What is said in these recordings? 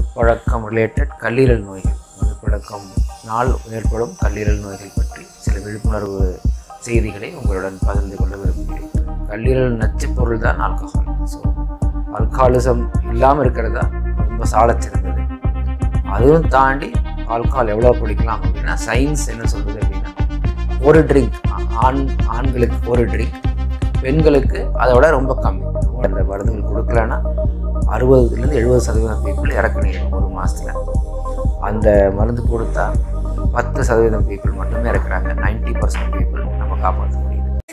மதுப்பழக்கம் related கல்லீரல் நோய்கள் மதுப்பழக்கம்னால் ஏற்படும் கல்லீரல் நோய்கள் பற்றி சில விழிப்புணர்வு செய்திகளை உங்களுடன் பகிர்ந்து கொள்ள விரும்புகிறேன் கல்லீரல் நச்சுப் பொருள் தான் ஆல்கஹால் ஸோ ஆல்கஹாலிசம் இல்லாமல் இருக்கிறதா ரொம்ப சாலச் சிறந்தது அதுவும் தாண்டி ஆல்கஹால் எவ்வளோ குடிக்கலாம் அப்படின்னா சயின்ஸ் என்ன சொல்லுது அப்படின்னா ஒரு ட்ரிங்க் ஆண் ஆண்களுக்கு ஒரு ட்ரிங்க் பெண்களுக்கு அதை விட ரொம்ப கம்மி அந்த மருந்துகள் கொடுக்கலன்னா அறுபதுலேருந்து எழுபது சதவீதம் பீப்புள் இறக்க நேரும் ஒரு மாதத்தில் அந்த மருந்து கொடுத்தா பத்து சதவீதம் பீப்புள் மட்டுமே இறக்குறாங்க நைன்டி பர்சன்ட் பீப்புள் நம்ம காப்பாற்ற முடியுது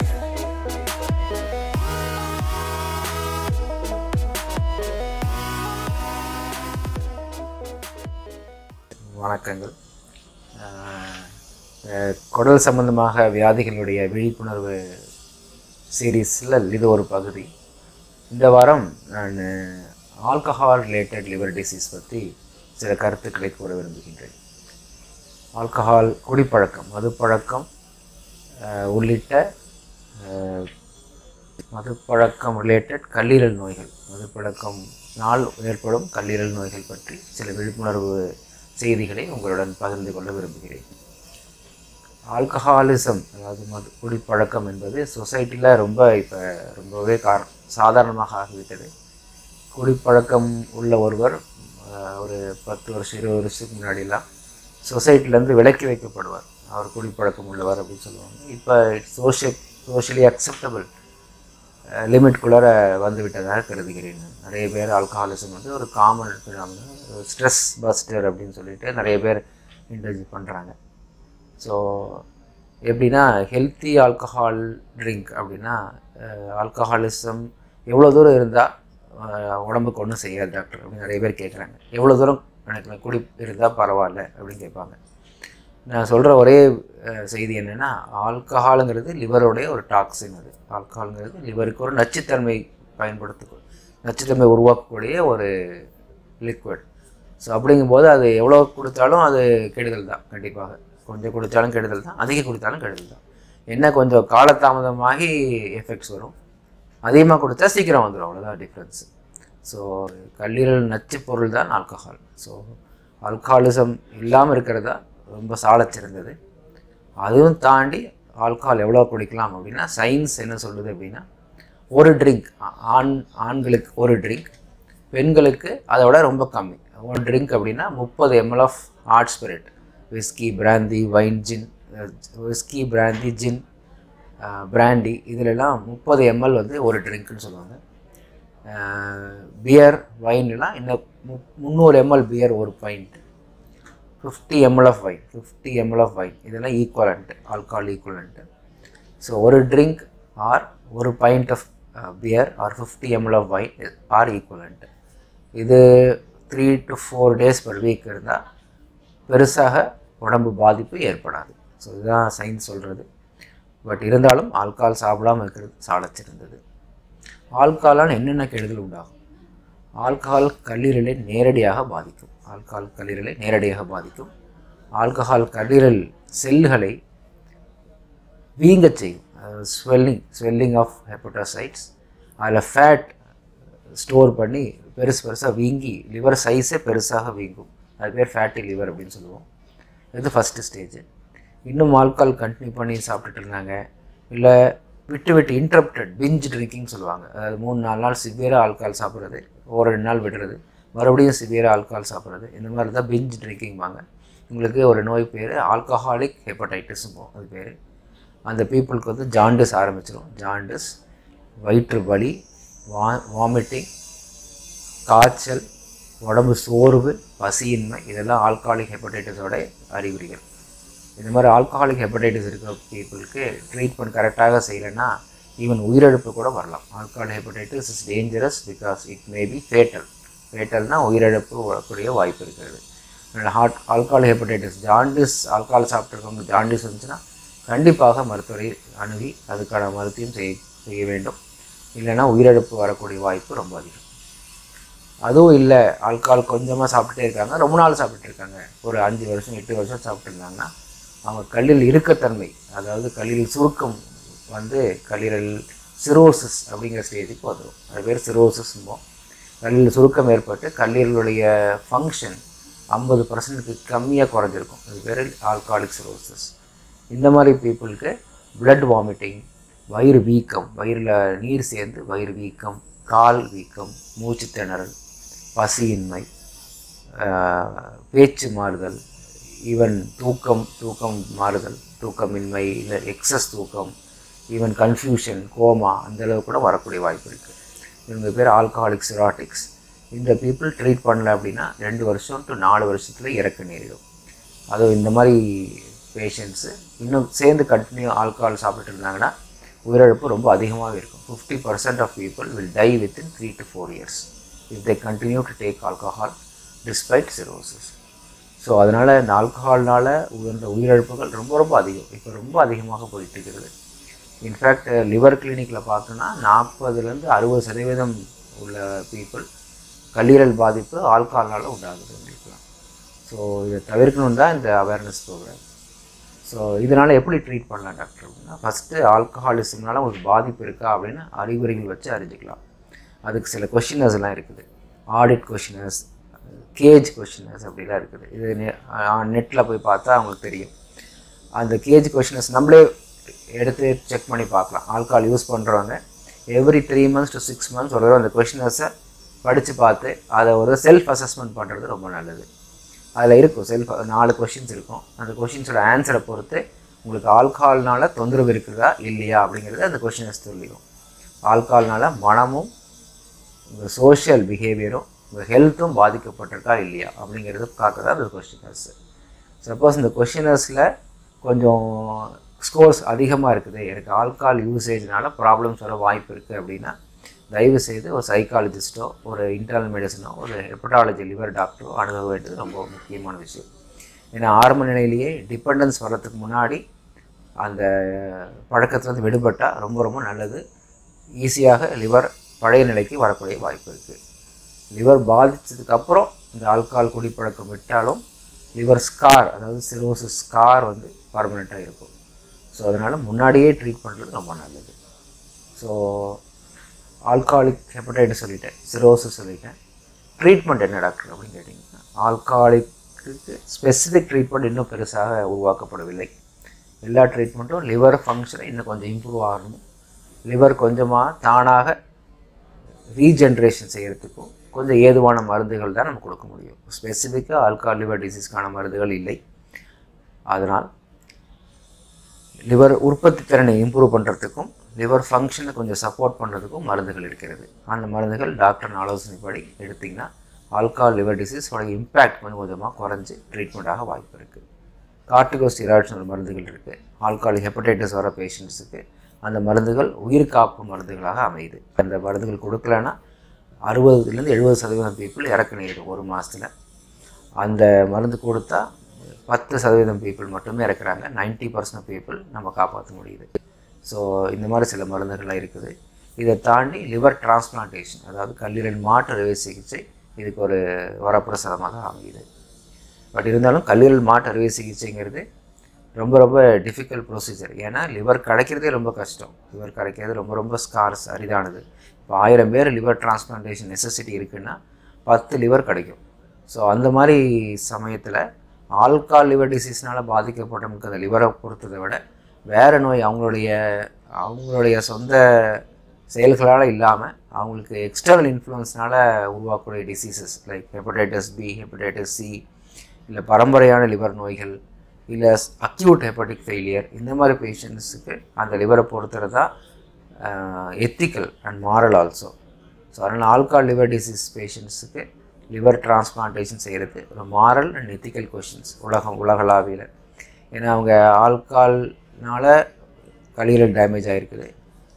வணக்கங்கள் ஆஹ் அஹ் குடல் சம்பந்தமாக வியாதிகளுடைய விழிப்புணர்வு சீரீஸில் இது ஒரு பகுதி இந்த வாரம் நான் ஆல்கஹால் ரிலேட்டட் லிவர் டிசீஸ் பற்றி சில கருத்துக்களை கூற விரும்புகின்றேன் ஆல்கஹால் குடிப்பழக்கம் மதுப்பழக்கம் அஹ், உள்ளிட்ட அஹ், மதுப்பழக்கம் ரிலேட்டட் கல்லீரல் நோய்கள் மதுப்பழக்கம் நாள் ஏற்படும் கல்லீரல் நோய்கள் பற்றி சில விழிப்புணர்வு செய்திகளை உங்களுடன் பகிர்ந்து கொள்ள விரும்புகிறேன் ஆல்கஹாலிசம் அதாவது மது குடிப்பழக்கம் என்பது சொசைட்டியில் ரொம்ப இப்போ ரொம்பவே கார் சாதாரணமாக ஆகிவிட்டது குடிப்பழக்கம் உள்ள ஒருவர் அஹ், ஒரு பத்து வருஷம் இருபது வருஷத்துக்கு முன்னாடிலாம் சொசைட்டிலேருந்து விலக்கி வைக்கப்படுவார் அவர் குடிப்பழக்கம் உள்ளவர் அப்படின்னு சொல்லுவாங்க இப்போ சோஷியல் சோஷியலி அக்செப்டபிள் லிமிட்குள்ளார வந்து விட்டதாக கருதுகிறேன் நிறைய பேர் ஆல்கஹாலிசம் வந்து ஒரு காமன் ஸ்ட்ரெஸ் பஸ்டர் அப்படின்னு சொல்லிட்டு நிறைய பேர் இன்டர்ஜி பண்ணுறாங்க ஸோ எப்படின்னா ஹெல்த்தி ஆல்கஹால் ட்ரிங்க் அப்படின்னா ஆல்கஹாலிசம் எவ்வளோ தூரம் இருந்தால் உடம்புக்கு ஒன்றும் செய்யாது டாக்டர் அப்படின்னு நிறைய பேர் கேட்குறாங்க எவ்வளோ தூரம் எனக்கு குடி இருந்தால் பரவாயில்ல அப்படின்னு கேட்பாங்க நான் சொல்கிற ஒரே அஹ், செய்தி என்னென்னா ஆல்கஹாலுங்கிறது லிவருடைய ஒரு டாக்ஸின் அது ஆல்கஹாலுங்கிறது லிவருக்கு ஒரு நச்சுத்தன்மை பயன்படுத்த நச்சுத்தன்மை உருவாக்கக்கூடிய ஒரு லிக்விட் ஸோ அப்படிங்கும்போது அது எவ்வளோ கொடுத்தாலும் அது கெடுதல் தான் கண்டிப்பாக கொஞ்சம் குடித்தாலும் கெடுதல் தான் அதிகம் குடித்தாலும் கெடுதல் தான் என்ன கொஞ்சம் காலதாமதமாகி எஃபெக்ட்ஸ் வரும் அதிகமாக கொடுத்தா சீக்கிரம் வந்துடும் அவ்வளோதான் டிஃப்ரென்ஸ் ஸோ கல்லீரல் நச்சு பொருள் தான் ஆல்கஹால் ஸோ ஆல்கஹாலிசம் இல்லாமல் இருக்கிறதா ரொம்ப சாலச் சிறந்தது அதுவும் தாண்டி ஆல்கஹால் எவ்வளோ குடிக்கலாம் அப்படின்னா சயின்ஸ் என்ன சொல்லுது அப்படின்னா ஒரு ட்ரிங்க் ஆண் ஆண்களுக்கு ஒரு ட்ரிங்க் பெண்களுக்கு அதை விட ரொம்ப கம்மி ஒரு ட்ரிங்க் அப்படின்னா முப்பது ML of hot spirit whisky brandy wine gin whisky brandy gin brandy இதிலெல்லாம் முப்பது எம்எல் வந்து ஒரு ட்ரிங்க்னு சொல்லுவாங்க பியர் வைன்லாம் இன்னும் மு முந்நூறு எம்எல் பியர் ஒரு point fifty ML of wine fifty ML of wine இதெல்லாம் ஈக்குவலண்ட்டு ஆல்கஹால் ஈக்குவலண்ட்டு ஸோ ஒரு ட்ரிங்க் ஆர் ஒரு point of beer or fifty ML of wine or equivalent இது three to four days per week இருந்தால் பெருசாக உடம்பு பாதிப்பு ஏற்படாது so இதுதான் சயின்ஸ் சொல்கிறது பட் இருந்தாலும் ஆல்கஹால் சாப்பிடாமல் இருக்கிறது சாலச்சிருந்தது ஆல்கஹாலால் என்னென்ன கெடுதல் உண்டாகும் ஆல்கஹால் கல்லீரலை நேரடியாக பாதிக்கும் ஆல்கஹால் கல்லீரலை நேரடியாக பாதிக்கும் ஆல்கஹால் கல்லீரல் செல்களை வீங்கச் செய்யும் ஸ்வெல்லிங் ஸ்வெல்லிங் ஆஃப் ஹெப்படோசைட்ஸ் அதில் ஃபேட் ஸ்டோர் பண்ணி பெருசு பெருசாக வீங்கி லிவர் சைஸே பெருசாக வீங்கும் அது பேர் ஃபேட்டி லிவர் அப்படின்னு சொல்லுவோம் இது ஃபஸ்ட்டு ஸ்டேஜ் இன்னும் ஆல்கால் கண்டினியூ பண்ணி சாப்பிட்டுட்டு இருந்தாங்க இல்லை விட்டு விட்டு இன்டரப்டட் பிஞ்ச் ட்ரிங்கிங் சொல்லுவாங்க அதாவது மூணு நாலு நாள் சிவியராக ஆல்கால் சாப்பிட்றது ஒரு ரெண்டு நாள் விடுறது மறுபடியும் சிவியராக ஆல்கால் சாப்பிட்றது இந்த மாதிரி தான் பிஞ்ச் ட்ரிங்கிங் வாங்க உங்களுக்கு ஒரு நோய் பேர் ஆல்கஹாலிக் ஹெப்படைட்டிஸும் அது பேர் அந்த பீப்புளுக்கு வந்து ஜாண்டிஸ் ஆரம்பிச்சிடும் ஜாண்டிஸ் வயிற்று வலி வா வாமிட்டிங் காய்ச்சல் உடம்பு சோர்வு பசியின்மை இதெல்லாம் ஆல்கஹாலிக் ஹெப்படைட்டிஸோட அறிகுறிகள் இந்த மாதிரி ஆல்கஹாலிக் ஹெப்படைட்டிஸ் இருக்கிற பீப்புளுக்கு ட்ரீட்மெண்ட் கரெக்டாக செய்யலைன்னா ஈவன் உயிரிழப்பு கூட வரலாம் alcohol hepatitis is dangerous because it may be fatal ஃபேட்டல்னால் உயிரிழப்பு வரக்கூடிய வாய்ப்பு இருக்கிறது hard alcohol hepatitis jaundice alcohol சாப்பிட்ருக்கவங்க ஜாண்டிஸ் இருந்துச்சுன்னா கண்டிப்பாக மருத்துவரை அணுகி அதுக்கான மருத்துவம் செய்ய செய்ய வேண்டும் இல்லைன்னா உயிரிழப்பு வரக்கூடிய வாய்ப்பு ரொம்ப அதிகம் அதுவும் இல்லை ஆல்கஹால் கொஞ்சமாக சாப்பிட்டுட்டே இருக்காங்க ரொம்ப நாள் சாப்பிட்டுட்டு இருக்காங்க ஒரு அஞ்சு வருஷம் எட்டு வருஷம் சாப்பிட்டு இருந்தாங்கன்னா அவங்க கல்லில் இறுக்கத்தன்மை அதாவது கல்லில் சுருக்கம் வந்து கல்லீரல் சிரோசிஸ் அப்படிங்கிற ஸ்டேஜுக்கு வந்துடும் அது பேர் சிரோசிஸ்ம்போம் கல்லீரல் சுருக்கம் ஏற்பட்டு கல்லீரலுடைய ஃபங்க்ஷன் ஐம்பது பர்சன்ட்டுக்கு கம்மியாக குறைஞ்சிருக்கும் அது பேர் ஆல்காலிக் சிரோசஸ் இந்த மாதிரி பீப்புளுக்கு பிளட் வாமிட்டிங் வயிறு வீக்கம் வயிறில் நீர் சேர்ந்து வயிறு வீக்கம் கால் வீக்கம் மூச்சு திணறல் பசியின்மை ஆஹ், பேச்சு மாறுதல் ஈவன் தூக்கம் தூக்கம் மாறுதல் தூக்கமின்மை இல்லை எக்ஸஸ் தூக்கம் ஈவன் கன்ஃபியூஷன் கோமா அந்த அளவு கூட வரக்கூடிய வாய்ப்பு இருக்குது இவங்க பேர் ஆல்கஹாலிக் சிராட்டிக்ஸ் இந்த பீப்புள் ட்ரீட் பண்ணல அப்படின்னா ரெண்டு வருஷம் டு நாலு வருஷத்தில் இறக்க நேரிடும் அதுவும் இந்த மாதிரி பேஷண்ட்ஸு இன்னும் சேர்ந்து கண்டினியூ ஆல்கஹால் சாப்பிட்டு இருந்தாங்கன்னா உயிரிழப்பு ரொம்ப அதிகமாகவே இருக்கும் fifty percent of people will die within three to four years if they continue to take alcohol despite cirrhosis so அதனால் இந்த ஆல்கஹால்னால் உயர்ந்த உயிரிழப்புகள் ரொம்ப ரொம்ப அதிகம் இப்போ ரொம்ப அதிகமாக போயிட்டு இருக்கிறது இன்ஃபேக்ட் லிவர் கிளினிக்கில் பார்த்தோன்னா நாற்பதுலேருந்து அறுபது சதவீதம் உள்ள பீப்புள் கல்லீரல் பாதிப்பு ஆல்கஹால்னால் உண்டாகுது உங்களுக்குலாம் ஸோ இதை தவிர்க்கணும் தான் இந்த அவேர்னஸ் ப்ரோக்ராம் ஸோ இதனால் எப்படி ட்ரீட் பண்ணலாம் டாக்டர் அப்படின்னா ஃபஸ்ட்டு ஆல்கஹாலிசம்னால உங்களுக்கு பாதிப்பு இருக்கா அப்படின்னு அறிகுறிகள் வச்சு அறிஞ்சிக்கலாம் அதுக்கு சில கொஷினர்ஸ் எல்லாம் இருக்குது ஆடிட் கொஷினர்ஸ் கேஜ் கொஷினர்ஸ் அப்படிலாம் இருக்குது இது நெட்டில் போய் பார்த்தா அவங்களுக்கு தெரியும் அந்த கேஜ் கொஷினர்ஸ் நம்மளே எடுத்து செக் பண்ணி பார்க்கலாம் ஆல்கஹால் யூஸ் பண்ணுறவங்க every three months to six months ஒரு தடவை அந்த கொஷினர்ஸை படித்து பார்த்து அதை ஒரு செல்ஃப் அசஸ்மெண்ட் பண்ணுறது ரொம்ப நல்லது அதில் இருக்கும் செல்ஃப் நாலு கொஷின்ஸ் இருக்கும் அந்த கொஷின்ஸோட ஆன்சரை பொறுத்து உங்களுக்கு ஆல்கஹால்னால தொந்தரவு இருக்குதா இல்லையா அப்படிங்கிறது அந்த கொஷினர்ஸ் சொல்லிடும் ஆல்கஹால்னால மனமும் உங்கள் சோஷியல் பிஹேவியரும் உங்கள் ஹெல்த்தும் பாதிக்கப்பட்டிருக்கா இல்லையா அப்படிங்கிறது பார்க்குறது அந்த கொஷினர்ஸ் சப்போஸ் இந்த கொஷினர்ஸில் கொஞ்சம் ஸ்கோர்ஸ் அதிகமாக இருக்குது எனக்கு ஆல்கஹால் யூசேஜ்னால ப்ராப்ளம்ஸ் வர வாய்ப்பு இருக்குது அப்படின்னா தயவு செய்து ஒரு சைக்காலஜிஸ்ட்டோ ஒரு இன்டர்னல் மெடிசனோ ஒரு ஹெப்படாலஜி லிவர் டாக்டரோ அணுக வேண்டியது ரொம்ப முக்கியமான விஷயம் ஏன்னா ஆரம்ப நிலையிலேயே டிபெண்டன்ஸ் வர்றதுக்கு முன்னாடி அந்த பழக்கத்துலேருந்து விடுபட்டால் ரொம்ப ரொம்ப நல்லது ஈஸியாக லிவர் பழைய நிலைக்கு வரக்கூடிய வாய்ப்பு இருக்குது லிவர் பாதித்ததுக்கப்புறம் இந்த ஆல்கஹால் குடிப்பழக்கம் விட்டாலும் லிவர் ஸ்கார் அதாவது சிரோசிஸ் ஸ்கார் வந்து பர்மனெண்ட்டாக இருக்கும் ஸோ அதனால் முன்னாடியே ட்ரீட் பண்ணுறது ரொம்ப நல்லது ஸோ ஆல்காலிக் ஹெப்படைட்டிஸ் சொல்லிட்டேன் சிரோசிஸ் சொல்லிட்டேன் ட்ரீட்மெண்ட் என்ன டாக்டர் அப்படின்னு கேட்டிங்கன்னா ஆல்காலிக்கு ஸ்பெசிஃபிக் ட்ரீட்மெண்ட் இன்னும் பெருசாக உருவாக்கப்படவில்லை எல்லா ட்ரீட்மெண்ட்டும் லிவர் ஃபங்க்ஷனை இன்னும் கொஞ்சம் இம்ப்ரூவ் ஆகணும் லிவர் கொஞ்சமாக தானாக ரீஜென்ரேஷன் செய்கிறதுக்கும் கொஞ்சம் ஏதுவான மருந்துகள் தான் நம்ம கொடுக்க முடியும் ஸ்பெசிஃபிக்காக ஆல்கால் லிவர் டிசீஸ்க்கான மருந்துகள் இல்லை அதனால் லிவர் உற்பத்தி திறனை இம்ப்ரூவ் பண்ணுறதுக்கும் லிவர் ஃபங்க்ஷனை கொஞ்சம் சப்போர்ட் பண்ணுறதுக்கும் மருந்துகள் இருக்கிறது அந்த மருந்துகள் டாக்டர் ஆலோசனைப்படி எடுத்திங்கன்னா ஆல்கால் லிவர் டிசீஸோட இம்பேக்ட் கொஞ்சம் கொஞ்சமாக குறைஞ்சி ட்ரீட்மெண்ட்டாக வாய்ப்பு இருக்குது கார்டிகோஸ்டிராய்ட்ஸ் ஒரு மருந்துகள் இருக்குது ஆல்கால் ஹெப்படைட்டிஸ் வர பேஷண்ட்ஸுக்கு அந்த மருந்துகள் உயிர் காப்பு மருந்துகளாக அமையுது அந்த மருந்துகள் கொடுக்கலன்னா அறுபதுலேருந்து எழுபது சதவீதம் பீப்புள் இறக்க நேரிடும் ஒரு மாதத்தில் அந்த மருந்து கொடுத்தா பத்து சதவீதம் பீப்புள் மட்டுமே இறக்குறாங்க 90% பர்சன்ட் பீப்புள் நம்ம காப்பாற்ற முடியுது ஸோ இந்த மாதிரி சில மருந்துகள்லாம் இருக்குது இதை தாண்டி லிவர் டிரான்ஸ்பிளான்டேஷன் அதாவது கல்லீரல் மாற்று அறுவை சிகிச்சை இதுக்கு ஒரு வரப்பிரசாதமாக அமையுது பட் இருந்தாலும் கல்லீரல் மாற்று அறுவை சிகிச்சைங்கிறது ரொம்ப ரொம்ப டிஃபிகல்ட் ப்ரொசீஜர் ஏன்னா லிவர் கிடைக்கிறதே ரொம்ப கஷ்டம் லிவர் கிடைக்கிறது ரொம்ப ரொம்ப ஸ்கார்ஸ் அரிதானது இப்போ ஆயிரம் பேர் லிவர் டிரான்ஸ்பிளான்டேஷன் நெசசிட்டி இருக்குன்னா பத்து லிவர் கிடைக்கும் ஸோ அந்த மாதிரி சமயத்தில் ஆல்கால் லிவர் டிசீஸ்னால் பாதிக்கப்பட்டவங்களுக்கு அந்த லிவரை பொறுத்ததை விட வேறு நோய் அவங்களுடைய அவங்களுடைய சொந்த செயல்களால் இல்லாமல் அவங்களுக்கு எக்ஸ்டர்னல் இன்ஃப்ளூயன்ஸ்னால் உருவாக்கக்கூடிய diseases like hepatitis B hepatitis C இல்லை பரம்பரையான லிவர் நோய்கள் இல்லை அக்யூட் ஹெப்படிக் ஃபெயிலியர் இந்த மாதிரி பேஷண்ட்ஸுக்கு அந்த லிவரை பொறுத்துறது தான் ethical and moral also so அதனால் ஆல்கால் லிவர் டிசீஸ் பேஷண்ட்ஸுக்கு லிவர் டிரான்ஸ்பிளான்டேஷன் செய்கிறது ஒரு மாரல் அண்ட் எத்திக்கல் கொஷின்ஸ் உலகம் உலகளாவியில் ஏன்னா அவங்க ஆல்கால்னால கல்லீரல் டேமேஜ் ஆகிருக்குது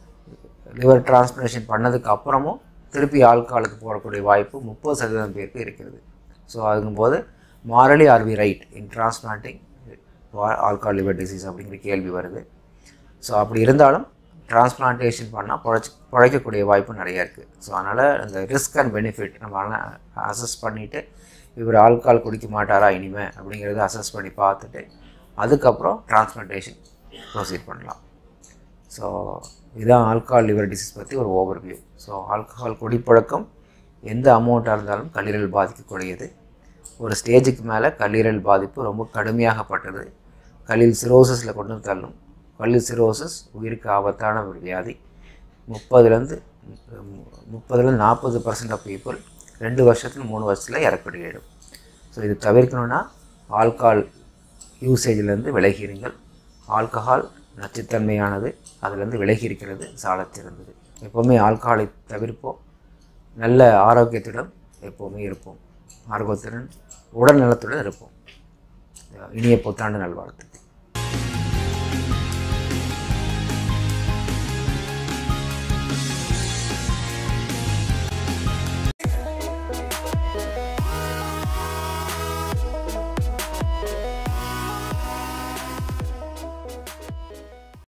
லிவர் டிரான்ஸ்பிளேஷன் பண்ணதுக்கு அப்புறமும் திருப்பி ஆல்காலுக்கு போடக்கூடிய வாய்ப்பு முப்பது சதவீதம் பேருக்கு இருக்கிறது ஸோ அதுங்கும்போது morally are we right in transplanting alcohol liver disease அப்படிங்கிற கேள்வி வருது ஸோ அப்படி இருந்தாலும் டிரான்ஸ்பிளான்டேஷன் பண்ணால் பொழைச்சி பிழைக்கக்கூடிய வாய்ப்பு நிறைய இருக்குது ஸோ அதனால் அந்த ரிஸ்க் அண்ட் பெனிஃபிட் நம்ம அசஸ் பண்ணிவிட்டு இவர் ஆல்கால் குடிக்க மாட்டாரா இனிமே அப்படிங்கிறத அசஸ் பண்ணி பார்த்துட்டு அதுக்கப்புறம் டிரான்ஸ்பிளான்டேஷன் ப்ரொசீட் பண்ணலாம் ஸோ இதுதான் ஆல்கஹால் லிவர் டிசீஸ் பற்றி ஒரு ஓவர்வியூ ஸோ ஆல்கஹால் குடிப்பழக்கம் எந்த அமௌண்ட்டாக இருந்தாலும் கல்லீரல் பாதிக்கக்கூடியது ஒரு ஸ்டேஜுக்கு மேலே கல்லீரல் பாதிப்பு ரொம்ப கடுமையாகப்பட்டது கல்லீரல் சிரோசிஸில் கொண்டு வந்து தள்ளும் கல்லீரல் சிரோசிஸ் உயிருக்கு ஆபத்தான ஒரு வியாதி முப்பதுலேருந்து முப்பதுலேருந்து நாற்பது பர்சன்ட் ஆஃப் பீப்புள் ரெண்டு வருஷத்துல மூணு வருஷத்தில் இறக்கடியிடும் ஸோ இது தவிர்க்கணுன்னா ஆல்கால் யூசேஜிலேருந்து விலகிருங்கள் ஆல்கஹால் நச்சுத்தன்மையானது அதுலேருந்து விலகி இருக்கிறது சாலச் சிறந்தது எப்போவுமே ஆல்கஹாலை தவிர்ப்போம் நல்ல ஆரோக்கியத்துடன் எப்போவுமே இருப்போம் ஆரோக்கியத்துடன் உடல் நலத்துடன் இருப்போம் இனிய புத்தாண்டு நல்வாழ்த்துக்கள்